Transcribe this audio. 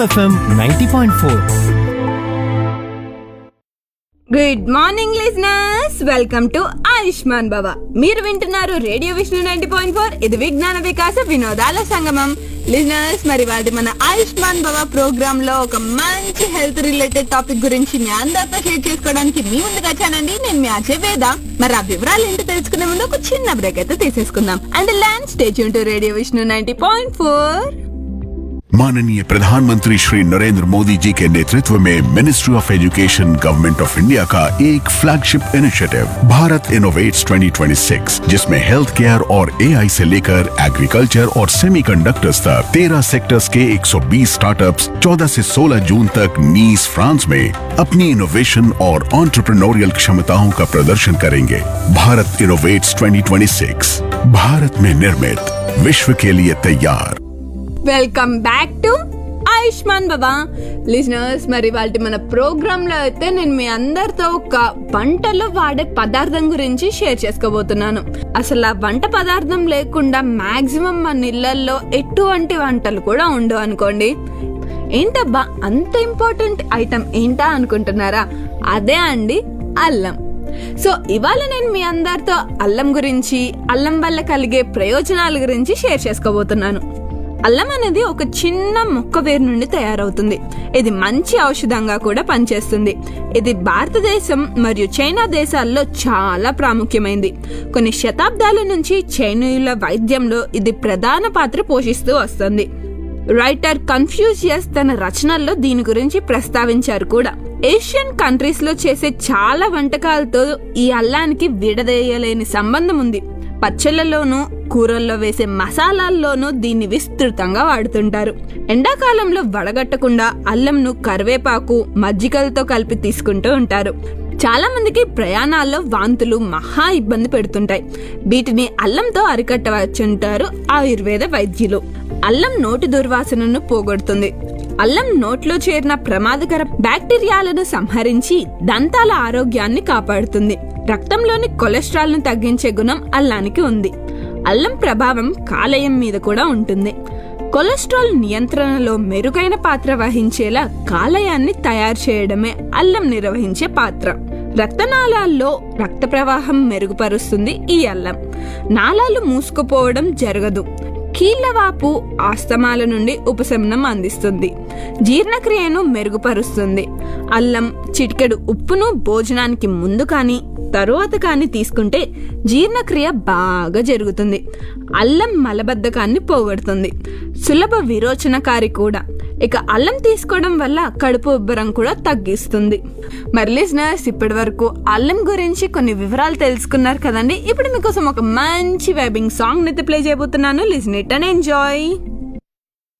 FM ninety point four good morning listeners welcome to Ayushman Baba మీరు వింటున్నారు radio Vishnu ninety point four ఇది విజ్ఞాన వికాస వినోదాల సంగమం లిజనర్స్ మరి వాటి మన ఆయుష్మాన్ బాబా ప్రోగ్రామ్ లో ఒక మంచి హెల్త్ రిలేటెడ్ టాపిక్ గురించి మీ అందరితో షేర్ చేసుకోవడానికి మీ ముందుకు వచ్చానండి నేను మీ అజయ్ వేద మరి ఆ వివరాలు ఏంటో తెలుసుకునే ముందు ఒక చిన్న బ్రేక్ అయితే తీసేసుకుందాం and land stage to radio Vishnu ninety point four माननीय प्रधानमंत्री श्री नरेंद्र मोदी जी के नेतृत्व में ministry of education government of India का एक फ्लैगशिप इनिशिएटिव भारत इनोवेट्स 2026 जिसमें हेल्थ केयर और एआई से लेकर एग्रीकल्चर और सेमीकंडक्टर्स तक 13 सेक्टर्स के 120 स्टार्टअप्स 14 से 16 जून तक नीस फ्रांस में अपनी इनोवेशन और ऑन्टरप्रनोरियल क्षमताओं का प्रदर्शन करेंगे भारत इनोवेट्स 2026 भारत में निर्मित विश्व के लिए तैयार welcome back to Ayushman Baba listeners మరి వాళ్ళ మన ప్రోగ్రామ్ లో అయితే నేను మీ అందరితో ఒక వంటలో వాడే పదార్థం గురించి షేర్ చేసుకోబోతున్నాను అసలు ఆ వంట పదార్థం లేకుండా మాక్సిమం మన ఇళ్లలో ఎటువంటి వంటలు కూడా ఉండవు అనుకోండి ఏంటబ్బా అంత ఇంపార్టెంట్ ఐటమ్ ఏంటా అనుకుంటున్నారా అదే అండి అల్లం సో ఇవాళ నేను మీ అందరితో అల్లం గురించి అల్లం వల్ల కలిగే ప్రయోజనాల గురించి షేర్ చేసుకోబోతున్నాను అల్లం అనేది ఒక చిన్న మొక్క వేరు నుండి తయారవుతుంది ఇది మంచి ఔషధంగా కూడా పనిచేస్తుంది ఇది భారతదేశం మరియు చైనా దేశాల్లో చాలా ప్రాముఖ్యమైంది కొన్ని శతాబ్దాల నుంచి చైనీయుల వైద్యంలో ఇది ప్రధాన పాత్ర పోషిస్తూ వస్తుంది రైటర్ కన్ఫ్యూజియస్ తన రచనల్లో దీని గురించి ప్రస్తావించారు కూడా ఏషియన్ కంట్రీస్ లో చేసే చాలా వంటకాలతో ఈ అల్లానికి విడదీయలేని సంబంధం ఉంది పచ్చళ్ళలోనూ కూరల్లో వేసే మసాలాల్లోనూ దీన్ని విస్తృతంగా వాడుతుంటారు ఎండాకాలంలో వడగట్టకుండా అల్లంను కరివేపాకు మజ్జిగలతో కలిపి తీసుకుంటూ ఉంటారు చాలా మందికి ప్రయాణాల్లో వాంతులు మహా ఇబ్బంది పెడుతుంటాయి వీటిని అల్లంతో అరికట్టవచ్చుంటారు ఆయుర్వేద వైద్యులు అల్లం నోటి దుర్వాసనను పోగొడుతుంది అల్లం నోట్లో చేరిన ప్రమాదకర బ్యాక్టీరియాలను సంహరించి దంతాల ఆరోగ్యాన్ని కాపాడుతుంది రక్తంలోని కొలెస్ట్రాల్ ను తగ్గించే గుణం అల్లానికి ఉంది అల్లం ప్రభావం కాలేయం మీద కూడా ఉంటుంది కొలెస్ట్రాల్ నియంత్రణలో మెరుగైన పాత్ర వహించేలా కాలేయాన్ని తయారు చేయడమే అల్లం నిర్వహించే పాత్ర రక్తనాళాల్లో రక్త ప్రవాహం మెరుగుపరుస్తుంది ఈ అల్లం నాళాలు మూసుకుపోవడం జరగదు కీళ్లవాపు ఆస్తమాల నుండి ఉపశమనం అందిస్తుంది జీర్ణక్రియను మెరుగుపరుస్తుంది అల్లం చిటికెడు ఉప్పును భోజనానికి ముందు కానీ తరువాత కానీ తీసుకుంటే జీర్ణక్రియ బాగా జరుగుతుంది అల్లం మలబద్ధకాన్ని పోగొడుతుంది సులభ విరోచనకారి కూడా ఇక అల్లం తీసుకోవడం వల్ల కడుపు ఉబ్బరం కూడా తగ్గిస్తుంది మరి లిజనర్స్ ఇప్పటి వరకు అల్లం గురించి కొన్ని వివరాలు తెలుసుకున్నారు కదండి ఇప్పుడు మీకోసం ఒక మంచి వైబింగ్ సాంగ్ అయితే ప్లే చేయబోతున్నాను లిజన్ ఇట్ అండ్ ఎంజాయ్